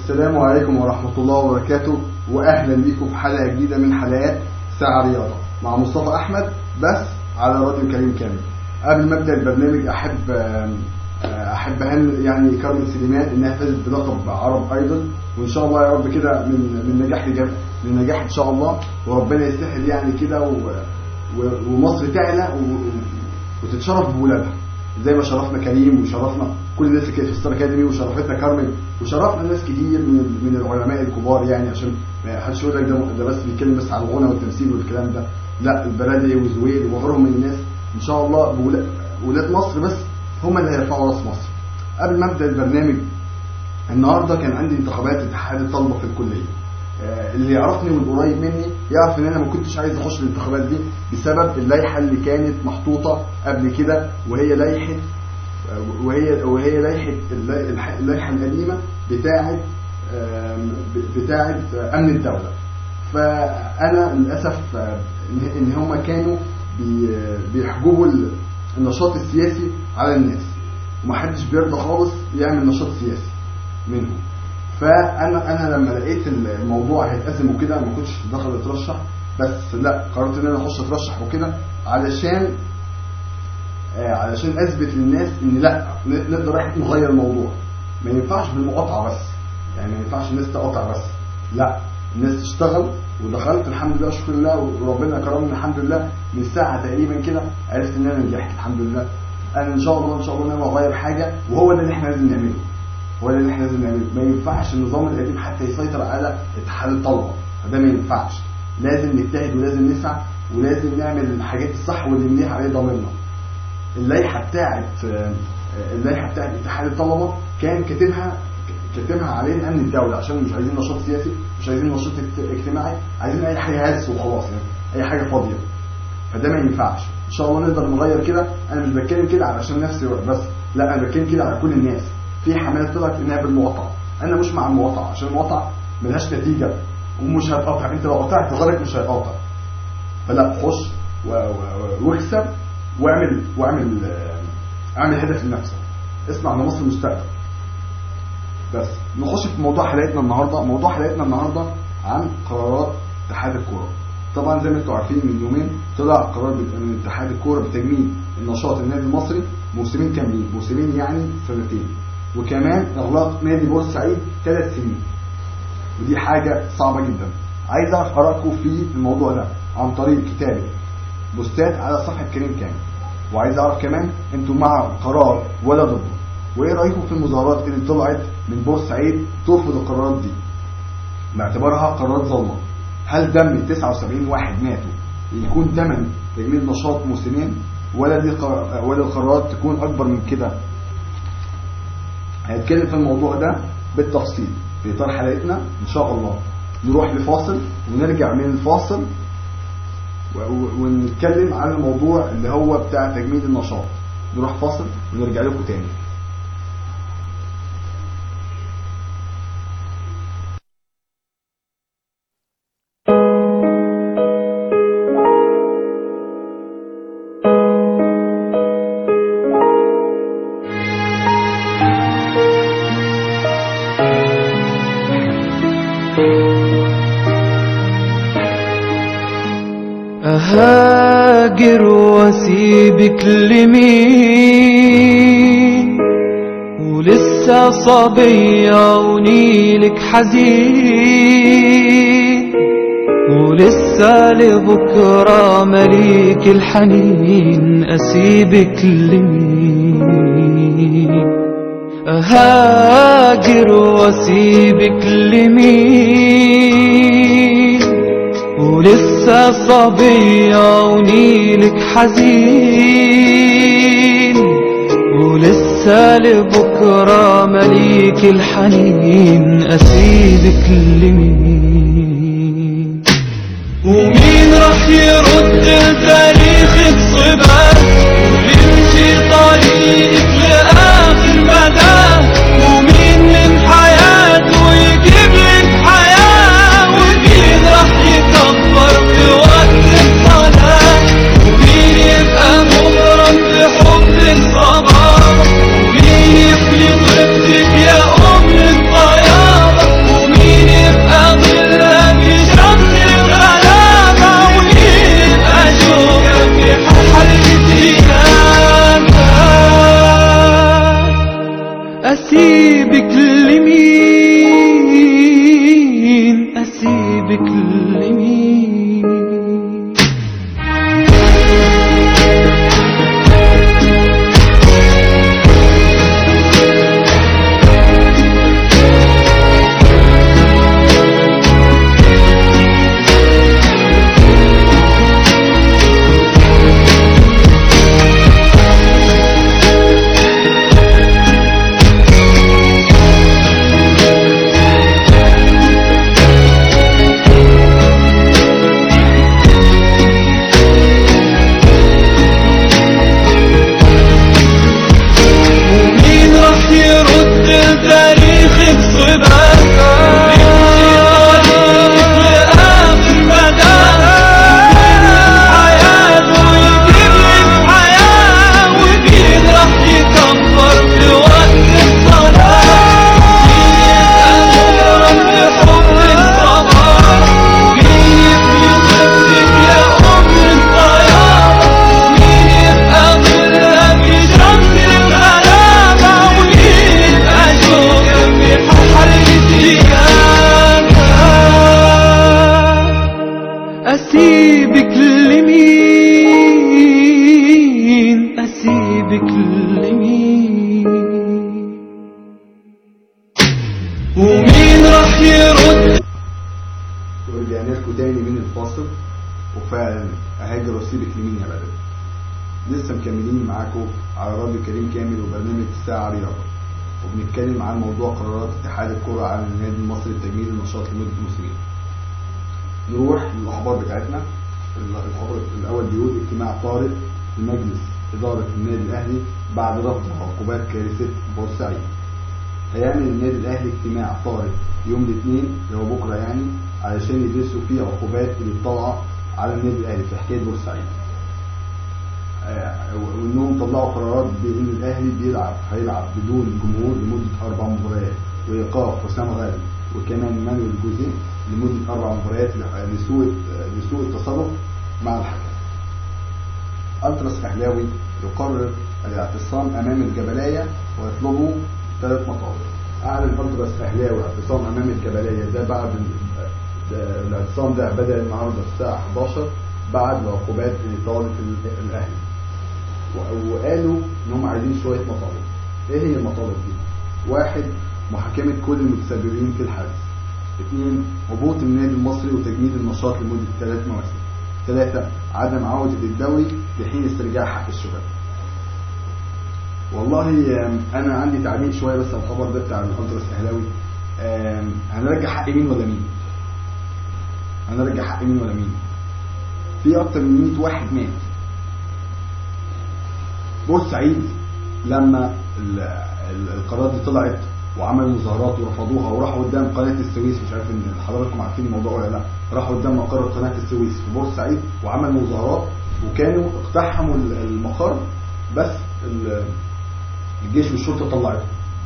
السلام عليكم ورحمة الله وبركاته وأهلا بكم في حلقة جديدة من حلقات ساعة رياضة مع مصطفى أحمد بس على راديو كريم كامل قبل ما أبدأ البرنامج أحب أحب أهن يعني كارمن سليمان إنها فازت بلقب عرب أيضا وإن شاء الله يا رب كده من من نجاح لجب لنجاح إن شاء الله وربنا يسهل يعني كده و- و- ومصر تعلى و- وتتشرف بولادها زي ما شرفنا كريم وشرفنا كل الناس اللي كانت في ستار اكاديمي وشرفتنا كارمن وشرفنا ناس كتير من من العلماء الكبار يعني عشان ما حدش يقول لك ده ده بس بيتكلم بس على الغنى والتمثيل والكلام ده لا البلدي وزويل وغيرهم من الناس ان شاء الله بولا- ولاد مصر بس هم اللي هيرفعوا راس مصر قبل ما ابدا البرنامج النهارده كان عندي انتخابات اتحاد الطلبه في الكليه آه، اللي يعرفني من قريب مني يعرف ان انا ما كنتش عايز اخش الانتخابات دي بسبب اللائحه اللي كانت محطوطه قبل كده وهي لائحه وهي وهي لائحه اللائحه اللائحة القديمه بتاعه آم، بتاعه امن الدوله فانا للاسف آه، ان ان هم كانوا بي- بيحجبوا ال- النشاط السياسي على الناس ومحدش بيرضى خالص يعمل نشاط سياسي منهم فانا انا لما لقيت الموضوع هيتقسم وكده ما كنتش داخل اترشح بس لا قررت ان انا اخش اترشح وكده علشان آه، علشان اثبت للناس ان لا ن- نقدر احنا نغير الموضوع ما ينفعش بالمقاطعه بس يعني ما ينفعش الناس تقاطع بس لا الناس تشتغل ودخلت الحمد لله شكر الله وربنا كرمني الحمد لله من ساعه تقريبا كده عرفت ان انا نجحت الحمد لله انا ان شاء الله ان شاء الله ان انا اغير حاجه وهو ده اللي احنا لازم نعمله هو ده اللي احنا لازم نعمله ما ينفعش النظام القديم حتى يسيطر على اتحاد الطلبه فده ما ينفعش لازم نجتهد ولازم نسعى ولازم نعمل الحاجات الصح واللي نليها عليه ضميرنا اللائحه بتاعت اللائحه بتاعت اتحاد الطلبه كان كاتبها كاتبها عليه امن الدوله عشان مش عايزين نشاط سياسي مش عايزين نشاط اجت- اجتماعي عايزين اي حاجه هلس وخلاص يعني اي حاجه فاضيه فده ما ينفعش ان شاء الله نقدر نغير كده انا مش بتكلم كده علشان نفسي بس لا انا بتكلم كده على كل الناس في حملات طلعت انها بالمقاطعه انا مش مع المقاطعه عشان المقاطعه ملهاش نتيجه ومش هتقاطع انت لو قطعت غيرك مش هيقاطع فلا خش و- و- و- واكسب واعمل واعمل آه، اعمل هدف لنفسك اسمع ان مصر مستقبل بس نخش في موضوع حلقتنا النهارده موضوع حلقتنا النهارده عن قرارات اتحاد الكوره طبعا زي ما انتم عارفين من يومين طلع قرار بت- من اتحاد الكوره بتجميد النشاط النادي المصري موسمين كاملين موسمين يعني سنتين وكمان اغلاق نادي بورسعيد ثلاث سنين ودي حاجه صعبه جدا عايز اعرف ارائكم في الموضوع ده عن طريق كتابه بوستات على صفحه كريم كامل وعايز اعرف كمان انتوا مع القرار ولا ضده وايه رايكم في المظاهرات اللي طلعت من بورسعيد ترفض القرارات دي باعتبارها قرارات ظلمه هل دم 79 واحد ماتوا يكون ثمن تجميد نشاط موسمين ولا دي قر... ولا القرارات تكون اكبر من كده هنتكلم في الموضوع ده بالتفصيل في اطار حلقتنا ان شاء الله نروح لفاصل ونرجع من الفاصل و- و- ونتكلم عن الموضوع اللي هو بتاع تجميد النشاط نروح فاصل ونرجع لكم تاني أهاجر واسيبك لمين ولسه صبية ونيلك حزين ولسه لبكرة مليك الحنين أسيبك لمين أهاجر واسيبك لمين ولسه صبية ونيلك حزين ولسه لبكرة مليك الحنين أسيبك لمين ومين راح يرد تاريخك صبا ويمشي طريقك لآخر مدى ومين من حياته يجيب لك حياة ومين راح يكبر في وقت الصلاة ومين يبقى مغرم بحب الصبابة ومين يفلي طيبتك يا أم الطيابة أسيبك لمين أسيبك لمين ومين راح يرد تاريخك صباك نمشي طريقك لآخر مدى حياة ويجيب لك حياة ومين راح يكبر في وقت الصلاة مين يبقى بحب الصباح مين يصدق يا أم الطيار مين يبقى ظلك في شمس الغلابة ومين يبقى شوقك في حر الزيادة أسيبك لمين أسيبك لمين ومين راح يرد ورجعنا لكم تاني من الفاصل وفعلا اهاجر واسيبك لمين يا بلد لسه مكملين معاكم على راديو كريم كامل وبرنامج الساعة رياضة وبنتكلم عن موضوع قرارات اتحاد الكرة على النادي المصري لتجميد النشاط لمدة موسمين نروح للأخبار بتاعتنا الخبر الأول بيقول اجتماع طارئ لمجلس إدارة النادي الأهلي بعد رفض عقوبات كارثة بورسعيد هيعمل النادي الاهلي اجتماع طارئ يوم الاثنين اللي هو بكره يعني علشان يدرسوا فيه عقوبات اللي طالعه على النادي الاهلي في حكايه بورسعيد آه، وانهم طلعوا قرارات بان الاهلي بيلعب هيلعب بدون جمهور لمده اربع مباريات وايقاف حسام غالي وكمان مانويل جوزيه لمده اربع مباريات لسوء لسوء التصرف مع الحكم التراس اهلاوي يقرر الاعتصام امام الجبلايه ويطلبوا ثلاث مطالب اعلن التراس اهلاوي اعتصام امام الجبلايه ده بعد ال- ده- الاعتصام ده بدا النهارده الساعه 11 بعد العقوبات اللي طالت ال- الاهلي و- وقالوا ان هم عايزين شويه مطالب ايه هي المطالب دي واحد محاكمه كل المتسببين في الحادث اثنين هبوط النادي المصري وتجميد النشاط لمده ثلاث مواسم ثلاثة عدم عودة الدوري لحين استرجاع حق الشباب والله آم، انا عندي تعليق شويه بس على الخبر ده بتاع الالتراس الاهلاوي آم، هنرجع حق مين ولا مين هنرجع حق مين ولا مين في اكتر من 100 واحد مات بورسعيد لما ال- ال- القرارات دي طلعت وعملوا مظاهرات ورفضوها وراحوا قدام قناه السويس مش عارف ان حضراتكم عارفين الموضوع ولا لا راحوا قدام مقر قناه السويس في بورسعيد وعملوا مظاهرات وكانوا اقتحموا ال- المقر بس ال- الجيش والشرطه طلعته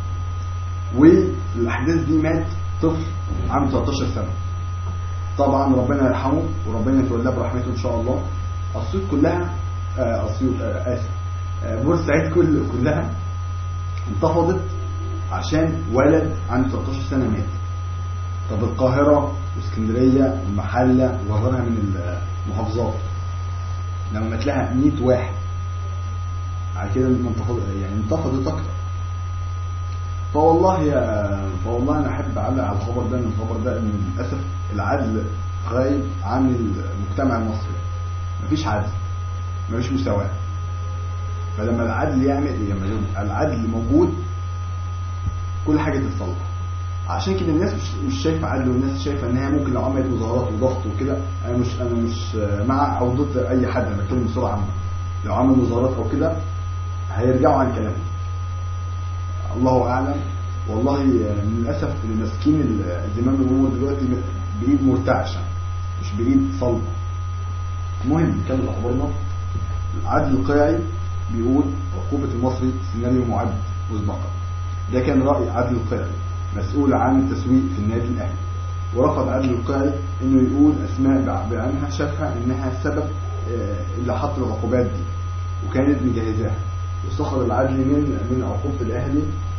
والاحداث دي مات طفل عنده 13 سنه طبعا ربنا يرحمه وربنا يتولاه برحمته ان شاء الله اسيوط كلها آه، اسيوط آه، اسف آه، بورسعيد كل كلها انتفضت عشان ولد عنده 13 سنه مات طب القاهره واسكندريه والمحله وغيرها من المحافظات لما مات لها 100 واحد على كده انتفض يعني انتفضت اكتر فوالله يا فوالله انا احب اعلق على الخبر ده ان الخبر ده ان للاسف العدل غايب عن المجتمع المصري مفيش عدل مفيش مساواه فلما العدل يعمل لما العدل موجود كل حاجه تتصلح عشان كده الناس مش مش شايفه عدل والناس شايفه ان هي ممكن لو عملت مظاهرات وضغط وكده انا مش انا مش مع او ضد اي حد انا بتكلم بصوره عامه لو عمل مظاهرات او كده هيرجعوا عن كلامهم الله اعلم والله من الاسف اللي ماسكين زمام الامور دلوقتي بايد مرتعشه مش بايد صلبه المهم نكمل اخبارنا العدل القيعي بيقول عقوبه المصري سيناريو معد مسبقا ده كان راي عدل القيعي مسؤول عن التسويق في النادي الاهلي ورفض عدل القيعي انه يقول اسماء بعنها شافها انها سبب اللي حط العقوبات دي وكانت مجهزاها وسخر العدل من من عقوبه الاهلي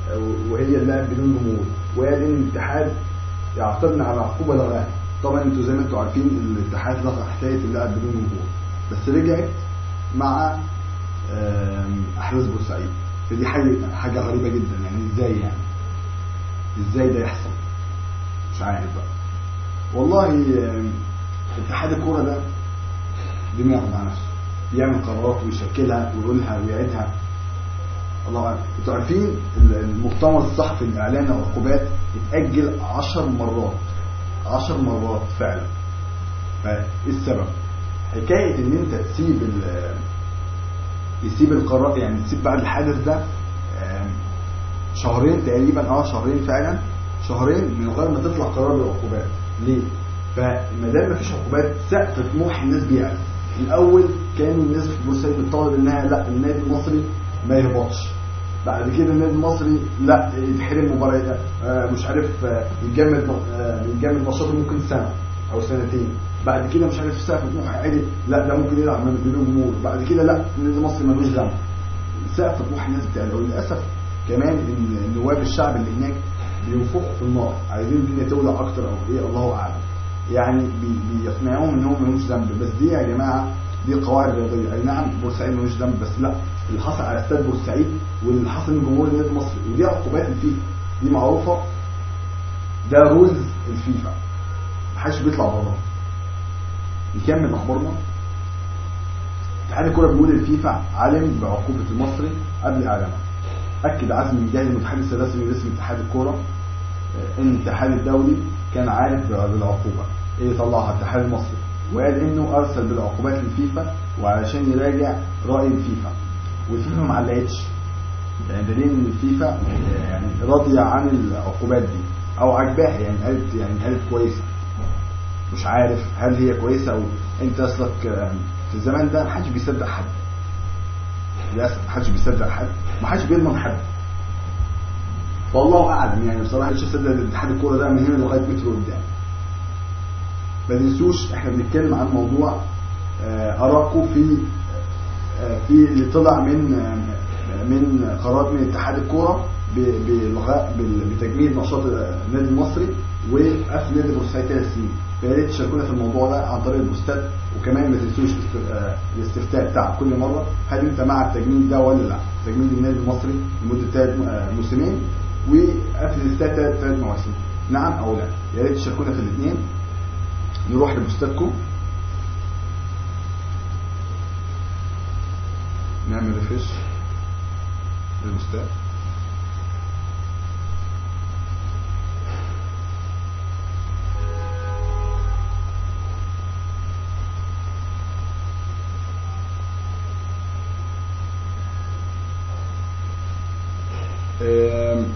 وهي اللعب بدون جمهور وقال ان الاتحاد يعترضنا على عقوبه لغاها طبعا انتوا زي ما انتوا عارفين الاتحاد لغى حكايه اللعب بدون جمهور بس رجعت مع آم، احداث بورسعيد فدي حاجه حاجه غريبه جدا يعني ازاي يعني ازاي ده يحصل مش عارف بقى والله آم، اتحاد الكوره ده دماغه مع نفسه بيعمل قرارات ويشكلها ويقولها ويعيدها الله اعلم انتوا عارفين المؤتمر الصحفي لاعلان العقوبات اتاجل 10 مرات 10 مرات فعلا فايه السبب حكايه ان انت تسيب ال- يسيب القرار يعني تسيب بعد الحادث ده آم، شهرين تقريبا اه شهرين فعلا شهرين من غير ما تطلع قرار بالعقوبات ليه؟ فما دام مفيش عقوبات سقف طموح الناس بيعلى الاول كانوا الناس في بورسعيد بتطالب انها لا النادي المصري ما يهبطش بعد كده النادي المصري لا يتحرم مباريات آه، مش عارف آه، يتجمد آه، يتجمد نشاطه ممكن سنه او سنتين بعد كده مش عارف سقف طموح عالي لا ده ممكن يلعب من بدون جمهور بعد كده لا النادي المصري ملوش ذنب سقف طموح الناس بتاعنا وللاسف كمان ان نواب الشعب اللي هناك بينفخوا في النار عايزين الدنيا تولع اكتر او ايه الله اعلم يعني بي- بيقنعوهم ان هم ملوش ذنب بس دي يا جماعه دي قواعد رياضيه اي نعم بورسعيد ملوش ذنب بس لا اللي حصل على استاد بورسعيد واللي حصل من جمهور النادي المصري ودي عقوبات الفيفا دي معروفه ده رولز الفيفا محدش بيطلع بره نكمل اخبارنا اتحاد الكره بيقول الفيفا علم بعقوبه المصري قبل اعلانها اكد عزم الجاهل المتحدث الرسمي باسم اتحاد الكره آه، ان الاتحاد الدولي كان عارف بالعقوبه ايه طلعها الاتحاد المصري وقال انه ارسل بالعقوبات للفيفا وعلشان يراجع راي الفيفا والفيفا ما علقتش يعني دليل ان الفيفا آه، يعني راضيه عن العقوبات دي او عجباها يعني قالت يعني قالت كويسه مش عارف هل هي كويسه او انت اصلك آه، في الزمان ده محدش بيصدق حد للاسف محدش بيصدق حد محدش بيضمن حد فالله اعلم يعني بصراحه مش هصدق اتحاد الكوره ده من هنا لغايه متر قدام ما تنسوش احنا بنتكلم عن موضوع آه، ارائكم في آه، في اللي طلع من آه، من قرارات من اتحاد الكوره ب- بالغاء بال- بتجميد نشاط النادي المصري وقفل نادي بورسعيد ثلاث سنين فيا ريت تشاركونا في الموضوع ده عن طريق البوستات وكمان ما تنسوش است- آه، الاستفتاء بتاع كل مره هل انت مع التجميد ده ولا لا تجميد النادي المصري لمده ثلاث موسمين وقفل الاستاد ثلاث ثلاث مواسم نعم او لا يا ريت تشاركونا في الاثنين نروح لبوستاتكم نعمل ريفرش للبوستات آم،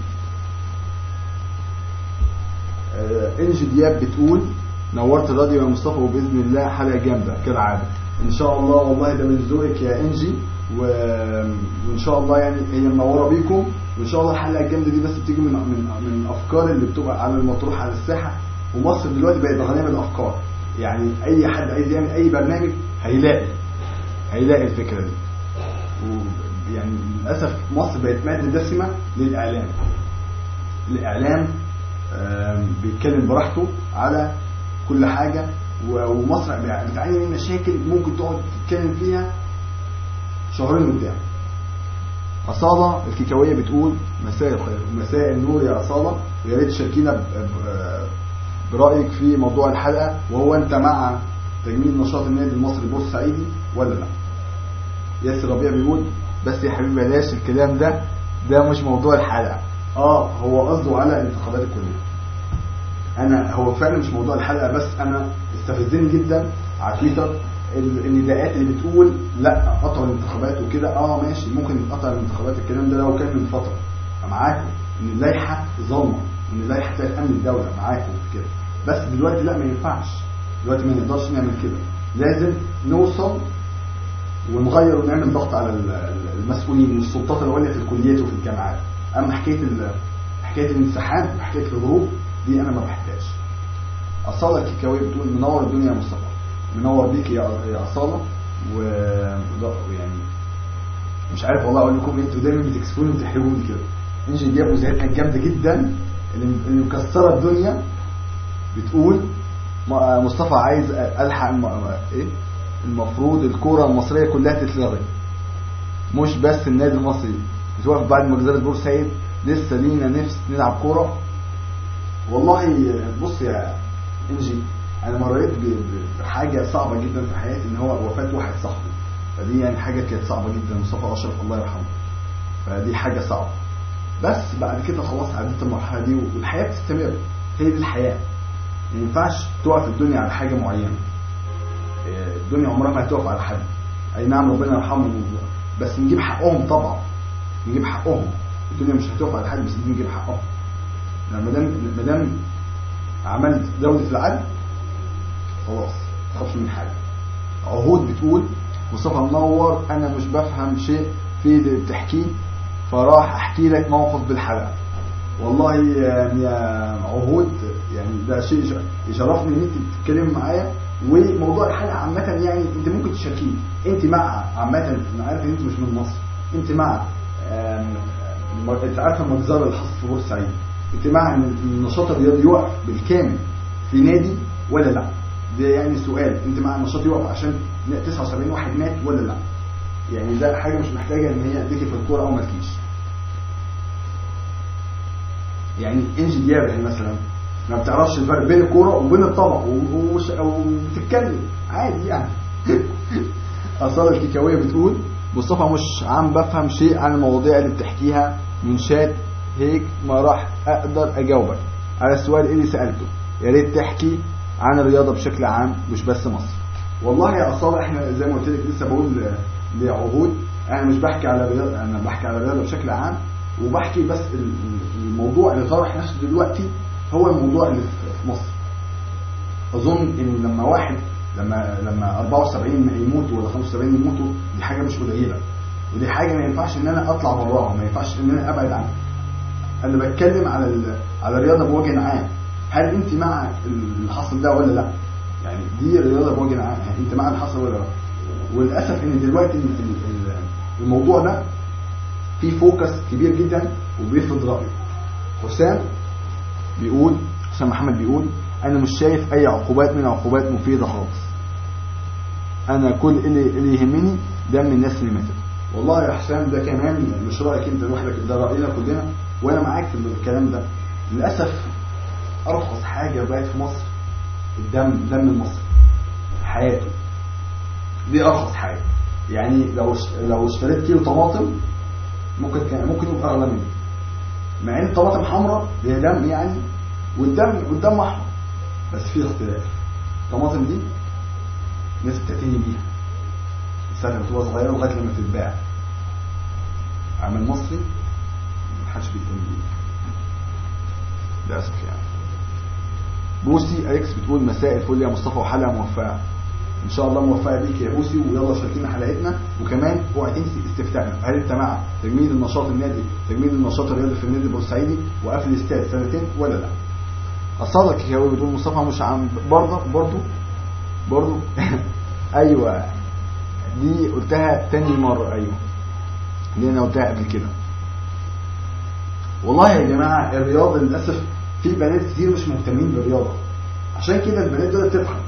آه، انجي دياب بتقول نورت الراديو يا مصطفى وباذن الله حلقه جامده كالعاده ان شاء الله والله ده من ذوقك يا انجي و... وان شاء الله يعني هي منوره بيكم وان شاء الله الحلقه الجامده دي بس بتيجي من من من الافكار اللي بتبقى على المطروح على الساحه ومصر دلوقتي بقت غنيه بالافكار يعني اي حد عايز يعمل اي برنامج هيلاقي هيلاقي الفكره دي ويعني للاسف مصر بقت ماده دسمه للاعلام الاعلام آم، بيتكلم براحته على كل حاجه و- ومصر بتعاني من مشاكل ممكن تقعد تتكلم فيها شهرين قدام أصالة الكيكاوية بتقول مساء الخير ومساء النور يا أصالة ويا ريت تشاركينا ب- ب- برأيك في موضوع الحلقة وهو أنت مع تجميد نشاط النادي المصري بورسعيدي ولا لا؟ ياسر ربيع بيقول بس يا حبيبي بلاش الكلام ده ده مش موضوع الحلقة اه هو قصده على الانتخابات الكلية انا هو فعلا مش موضوع الحلقه بس انا استفزني جدا على تويتر ال- النداءات اللي بتقول لا قطع الانتخابات وكده اه ماشي ممكن يتقطع الانتخابات الكلام ده لو كان من فتره معاكم ان اللائحه ظلمه ان اللائحه بتاعت امن الدوله معاكم في كده بس دلوقتي لا ما ينفعش دلوقتي ما نقدرش نعمل كده لازم نوصل ونغير ونعمل ضغط على ال- ال- المسؤولين والسلطات العليا في الكليات وفي الجامعات اما حكايه ال- حكايه الانسحاب وحكايه الهروب دي انا ما بحبهاش اصاله الكيكاوي بتقول منور الدنيا يا مصطفى منور بيك يا يا اصاله و وده- يعني مش عارف والله اقول لكم إيه، انتوا دايما بتكسفوني وبتحرجوني كده انجي دياب مذيعتنا الجامده جدا اللي اللي مكسره الدنيا بتقول م- مصطفى عايز الحق الم- ايه المفروض الكوره المصريه كلها تتلغي مش بس النادي المصري بتوقف بعد مجزرة بورسعيد لسه لينا نفس نلعب كوره والله بص يا انجي انا مريت ب- ب- بحاجه صعبه جدا في حياتي ان هو وفاه واحد صاحبي فدي يعني حاجه كانت صعبه جدا مصطفى اشرف الله يرحمه فدي حاجه صعبه بس بعد كده خلاص عديت المرحله دي والحياه بتستمر هي دي الحياه ما ينفعش توقف الدنيا على حاجه معينه إيه، الدنيا عمرها ما هتقف على حد اي نعم ربنا يرحمهم بس نجيب حقهم طبعا نجيب حقهم الدنيا مش هتقف على حد بس نجيب حقهم ما دام ما دام عملت دوله العدل خلاص ما تخافش من حاجه عهود بتقول مصطفى منور انا مش بفهم شيء في اللي بتحكيه فراح احكي لك موقف بالحلقه والله يعني يا عهود يعني ده شيء يش- يشرفني ان انت تتكلمي معايا وموضوع الحلقه عامه يعني انت ممكن تشاركيه انت مع عامه انا عارف ان انت مش من مصر انت مع آم، م- انت عارفه المجزره اللي حصلت في بورسعيد انت مع ان النشاط الرياضي يقف بالكامل في نادي ولا لا ده يعني سؤال انت مع النشاط يقف عشان 79 واحد مات ولا لا يعني ده حاجه مش محتاجه ان هي تيجي في الكوره او ما تجيش يعني انجي دياب يعني مثلا ما بتعرفش الفرق بين الكوره وبين الطبق و- وش- وبتتكلم عادي يعني اصاله الكيكاويه بتقول مصطفى مش عم بفهم شيء عن المواضيع اللي بتحكيها من شات هيك ما راح اقدر اجاوبك على السؤال اللي سالته يا ريت تحكي عن الرياضه بشكل عام مش بس مصر والله يا اصاله احنا زي ما قلت لك لسه بقول ل- لعهود انا مش بحكي على الرياضه انا بحكي على الرياضه بشكل عام وبحكي بس ال- ال- الموضوع اللي طرح نفسه دلوقتي هو الموضوع اللي في في مصر اظن ان لما واحد لما لما 74 يموتوا ولا 75 يموتوا دي حاجه مش قليله ودي حاجه ما ينفعش ان انا اطلع براها ما ينفعش ان انا ابعد عنها انا بتكلم على ال- على الرياضه بوجه عام هل انت مع اللي حصل ده ولا لا يعني دي الرياضه بوجه عام يعني انت مع اللي حصل ولا لا وللاسف ان دلوقتي ال- ال- ال- الموضوع ده فيه فوكس كبير جدا وبيفرض رايه حسام بيقول حسام محمد بيقول انا مش شايف اي عقوبات من العقوبات مفيده خالص انا كل اللي, اللي يهمني دم الناس اللي ماتت والله يا حسام ده كمان مش رايك انت لوحدك ده راينا كلنا وانا معاك في الكلام ده للاسف ارخص حاجه بقت في مصر الدم دم المصري حياته دي ارخص حاجه يعني لو اشت- لو اشتريت كيلو طماطم ممكن كان ممكن يبقى اغلى منه مع ان الطماطم حمراء هي دم يعني والدم والدم احمر بس في اختلاف الطماطم دي الناس بتعتني بيها السنه لما تبقى صغيره لغايه لما تتباع عمل مصري محدش بيهتم بيه للاسف يعني بوسي اكس بتقول مساء الفل يا مصطفى وحلقه موفقه ان شاء الله موفقه بيك يا بوسي ويلا شاركينا حلقتنا وكمان اوعى تنسي استفتائنا هل انت مع تجميد النشاط النادي تجميد النشاط الرياضي في النادي البورسعيدي وقفل الاستاد سنتين ولا لا اصالك يا بتقول مصطفى مش عم برضه برضه برضه ايوه دي قلتها تاني مره ايوه دي انا قلتها قبل كده والله يا جماعه الرياضه للاسف في بنات كتير مش مهتمين بالرياضه عشان كده البنات دول بتتعب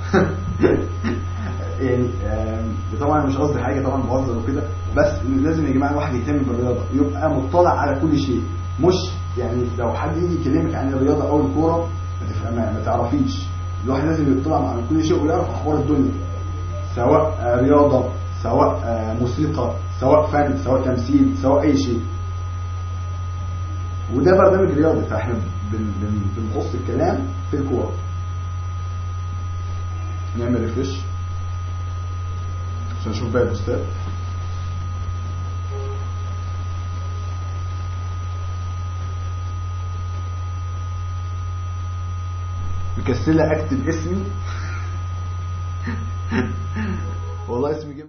يعني آم، طبعا مش قصدي حاجه طبعا بهزر وكده بس لازم يا جماعه الواحد يهتم بالرياضه يبقى مطلع على كل شيء مش يعني لو حد يجي يكلمك عن الرياضه او الكوره ما تفهم- ما ما تعرفيش الواحد لازم يطلع على كل شيء ويعرف اخبار الدنيا سواء آه، رياضه سواء آه، موسيقى سواء فن سواء تمثيل سواء اي شيء وده برنامج رياضي فاحنا بن- بن- بنقص الكلام في الكوره نعمل ريفرش عشان نشوف باقي البوستات مكسلة اكتب اسمي والله اسمي جبت